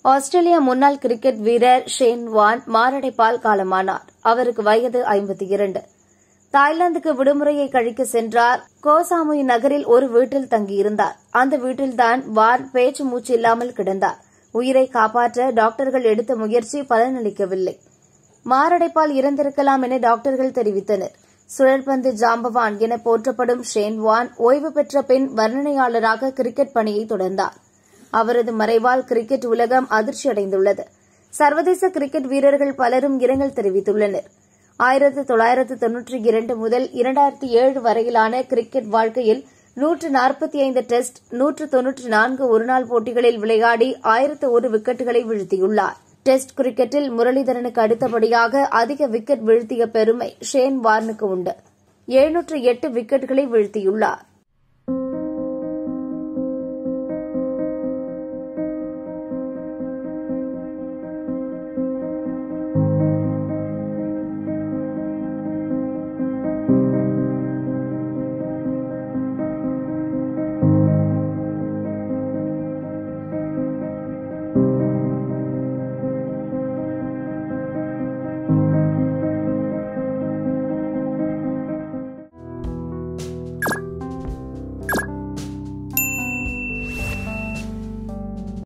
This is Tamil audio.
ஆஸ்திரேலிய முன்னாள் கிரிக்கெட் வீரர் ஷேன் வான் மாரடைப்பால் காலமானார் அவருக்கு வயது ஐம்பத்தி இரண்டு தாய்லாந்துக்கு விடுமுறையை கழிக்க சென்றார் கோசாமுய் நகரில் ஒரு வீட்டில் தங்கியிருந்தார் அந்த வீட்டில்தான் வான் பேச்சு மூச்சு இல்லாமல் கிடந்தார் உயிரை காப்பாற்ற டாக்டர்கள் எடுத்த முயற்சி பலனளிக்கவில்லை மாரடைப்பால் இறந்திருக்கலாம் என டாக்டர்கள் தெரிவித்தனர் சுழற்பந்து ஜாம்பவான் என போற்றப்படும் ஷேன் வான் ஓய்வு பெற்ற பின் வர்ணனையாளராக கிரிக்கெட் பணியை தொடர்ந்தார் அவரது மறைவால் கிரிக்கெட் உலகம் அதிர்ச்சியடைந்துள்ளது சர்வதேச கிரிக்கெட் வீரர்கள் பலரும் இரங்கல் தெரிவித்துள்ளனர் ஆயிரத்து தொள்ளாயிரத்து தொன்னூற்றி இரண்டு முதல் இரண்டாயிரத்தி ஏழு வரையிலான கிரிக்கெட் வாழ்க்கையில் நூற்று நாற்பத்தி ஐந்து டெஸ்ட் நூற்று தொன்னூற்றி நான்கு ஒருநாள் போட்டிகளில் விளையாடி ஆயிரத்து ஒரு விக்கெட்டுகளை வீழ்த்தியுள்ளார் டெஸ்ட் கிரிக்கெட்டில் முரளிதரனுக்கு அடுத்தபடியாக அதிக விக்கெட் வீழ்த்திய பெருமை ஷேன் வார்னுக்கு உண்டு எழுநூற்று எட்டு விக்கெட்டுகளை வீழ்த்தியுள்ளார்